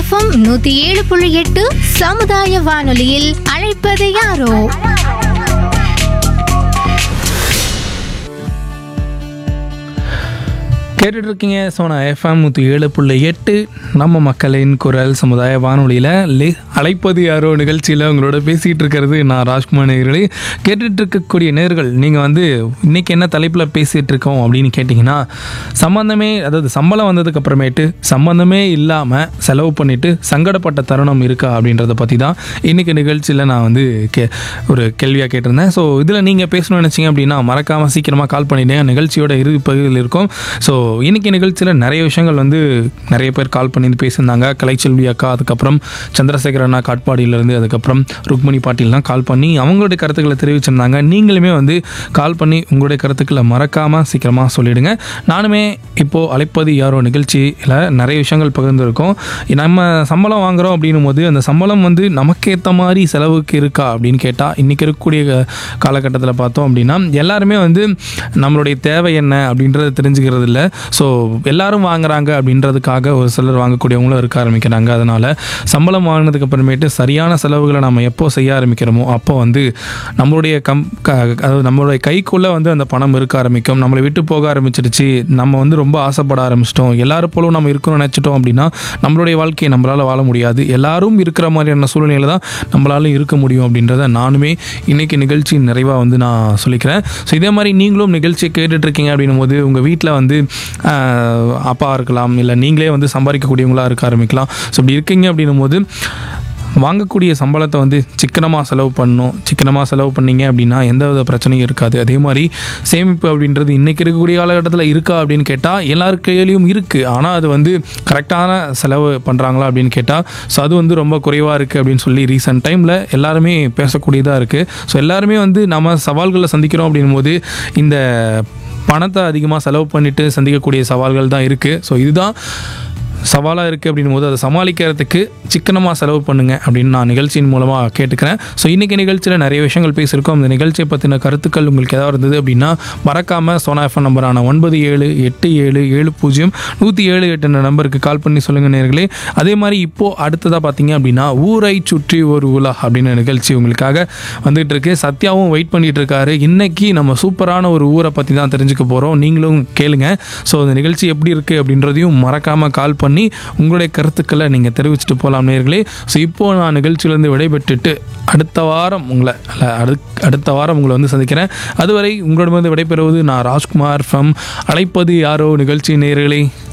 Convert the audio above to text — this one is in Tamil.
எஃப்எம் நூத்தி ஏழு புள்ளி எட்டு சமுதாய வானொலியில் அழைப்பது யாரோ கேட்டுட்டு இருக்கீங்க சோனா எஃப்எம் நூற்றி ஏழு புள்ளி எட்டு நம்ம மக்களின் குரல் சமுதாய வானொலியில் லே அழைப்பது யாரோ நிகழ்ச்சியில் உங்களோட பேசிகிட்டு இருக்கிறது நான் ராஜ்குமார் நேர்களே கேட்டுட்டு இருக்கக்கூடிய நேர்கள் நீங்கள் வந்து இன்னைக்கு என்ன தலைப்பில் பேசிகிட்டு இருக்கோம் அப்படின்னு கேட்டிங்கன்னா சம்மந்தமே அதாவது சம்பளம் வந்ததுக்கு அப்புறமேட்டு சம்மந்தமே இல்லாமல் செலவு பண்ணிட்டு சங்கடப்பட்ட தருணம் இருக்கா அப்படின்றத பற்றி தான் இன்னைக்கு நிகழ்ச்சியில் நான் வந்து கே ஒரு கேள்வியாக கேட்டிருந்தேன் ஸோ இதில் நீங்கள் பேசணும்னு நினச்சிங்க அப்படின்னா மறக்காமல் சீக்கிரமாக கால் பண்ணிட்டேன் நிகழ்ச்சியோட இறுதி பகுதியில் இருக்கும் ஸோ இன்னைக்கு நிகழ்ச்சியில் நிறைய விஷயங்கள் வந்து நிறைய பேர் கால் பண்ணி பேசியிருந்தாங்க கலைச்செல்வி அக்கா அதுக்கப்புறம் சந்திரசேகர் அண்ணா காட்பாடியிலேருந்து அதுக்கப்புறம் ருக்மணி பாட்டில்லாம் கால் பண்ணி அவங்களுடைய கருத்துக்களை தெரிவிச்சிருந்தாங்க நீங்களுமே வந்து கால் பண்ணி உங்களுடைய கருத்துக்களை மறக்காமல் சீக்கிரமாக சொல்லிடுங்க நானுமே இப்போது அழைப்பது யாரோ நிகழ்ச்சியில் நிறைய விஷயங்கள் பகிர்ந்துருக்கோம் நம்ம சம்பளம் வாங்குறோம் அப்படின்னும் போது அந்த சம்பளம் வந்து நமக்கேற்ற மாதிரி செலவுக்கு இருக்கா அப்படின்னு கேட்டால் இன்றைக்கி இருக்கக்கூடிய க- காலகட்டத்தில் பார்த்தோம் அப்படின்னா எல்லாருமே வந்து நம்மளுடைய தேவை என்ன அப்படின்றத தெரிஞ்சுக்கிறது இல்லை ஸோ எல்லாரும் வாங்குறாங்க அப்படின்றதுக்காக ஒரு சிலர் வாங்கக்கூடியவங்களும் இருக்க ஆரம்பிக்கிறாங்க அதனால் சம்பளம் வாங்கினதுக்கு அப்புறமேட்டு சரியான செலவுகளை நம்ம எப்போ செய்ய ஆரம்பிக்கிறோமோ அப்போ வந்து நம்மளுடைய கம் க அதாவது நம்மளுடைய கைக்குள்ளே வந்து அந்த பணம் இருக்க ஆரம்பிக்கும் நம்மளை விட்டு போக ஆரம்பிச்சிருச்சு நம்ம வந்து ரொம்ப ஆசைப்பட ஆரம்பிச்சிட்டோம் எல்லாரும் போலும் நம்ம இருக்கணும்னு நினச்சிட்டோம் அப்படின்னா நம்மளுடைய வாழ்க்கையை நம்மளால் வாழ முடியாது எல்லாரும் இருக்கிற மாதிரியான சூழ்நிலையில தான் நம்மளால இருக்க முடியும் அப்படின்றத நானுமே இன்னைக்கு நிகழ்ச்சி நிறைவாக வந்து நான் சொல்லிக்கிறேன் ஸோ இதே மாதிரி நீங்களும் நிகழ்ச்சியை கேட்டுட்டு இருக்கீங்க அப்படின்னும் போது உங்கள் வீட்டில் வந்து ஆஹ், அப்பா இருக்கலாம் இல்லை நீங்களே வந்து சம்பாதிக்கக்கூடியவங்களா இருக்க ஆரம்பிக்கலாம் ஸோ இப்படி இருக்கீங்க அப்படின்னும் போது வாங்கக்கூடிய சம்பளத்தை வந்து சிக்கனமாக செலவு பண்ணணும் சிக்கனமாக செலவு பண்ணீங்க அப்படின்னா எந்த வித பிரச்சனையும் இருக்காது அதே மாதிரி சேமிப்பு அப்படின்றது இன்றைக்கி இருக்கக்கூடிய காலகட்டத்தில் இருக்கா அப்படின்னு கேட்டால் எல்லார் கையிலையும் இருக்குது ஆனால் அது வந்து கரெக்டான செலவு பண்ணுறாங்களா அப்படின்னு கேட்டால் ஸோ அது வந்து ரொம்ப குறைவாக இருக்குது அப்படின்னு சொல்லி ரீசெண்ட் டைமில் எல்லாருமே பேசக்கூடியதாக இருக்குது ஸோ எல்லாருமே வந்து நம்ம சவால்களை சந்திக்கிறோம் அப்படின்னும் போது இந்த பணத்தை அதிகமாக செலவு பண்ணிட்டு சந்திக்கக்கூடிய சவால்கள் தான் இருக்குது ஸோ இதுதான் சவாலாக இருக்குது அப்படின்னும் போது அதை சமாளிக்கிறதுக்கு சிக்கனமாக செலவு பண்ணுங்க அப்படின்னு நான் நிகழ்ச்சியின் மூலமாக கேட்டுக்கிறேன் ஸோ இன்றைக்கி நிகழ்ச்சியில் நிறைய விஷயங்கள் பேசியிருக்கோம் இந்த நிகழ்ச்சியை பற்றின கருத்துக்கள் உங்களுக்கு ஏதாவது இருந்தது அப்படின்னா மறக்காமல் சோனா எஃப்எம் நம்பரான ஒன்பது ஏழு எட்டு ஏழு ஏழு பூஜ்ஜியம் நூற்றி ஏழு எட்டு நம்பருக்கு கால் பண்ணி சொல்லுங்கள் நேர்களே அதே மாதிரி இப்போது அடுத்ததாக பார்த்தீங்க அப்படின்னா ஊரை சுற்றி ஒரு உலா அப்படின்னு நிகழ்ச்சி உங்களுக்காக வந்துட்டு இருக்கு சத்யாவும் வெயிட் பண்ணிட்டு இருக்காரு இன்னைக்கு நம்ம சூப்பரான ஒரு ஊரை பற்றி தான் தெரிஞ்சுக்க போகிறோம் நீங்களும் கேளுங்க ஸோ இந்த நிகழ்ச்சி எப்படி இருக்குது அப்படின்றதையும் மறக்காமல் கால் பண்ணி உங்களுடைய கருத்துக்களை நீங்கள் தெரிவிச்சுட்டு போகலாம் நேர்களே ஸோ இப்போது நான் நிகழ்ச்சியிலேருந்து விடைபெற்றுட்டு அடுத்த வாரம் உங்களை அல்ல அடு அடுத்த வாரம் உங்களை வந்து சந்திக்கிறேன் அதுவரை உங்களிடமிருந்து விடைபெறுவது நான் ராஜ்குமார் ஃப்ரம் அழைப்பது யாரோ நிகழ்ச்சி நேர்களே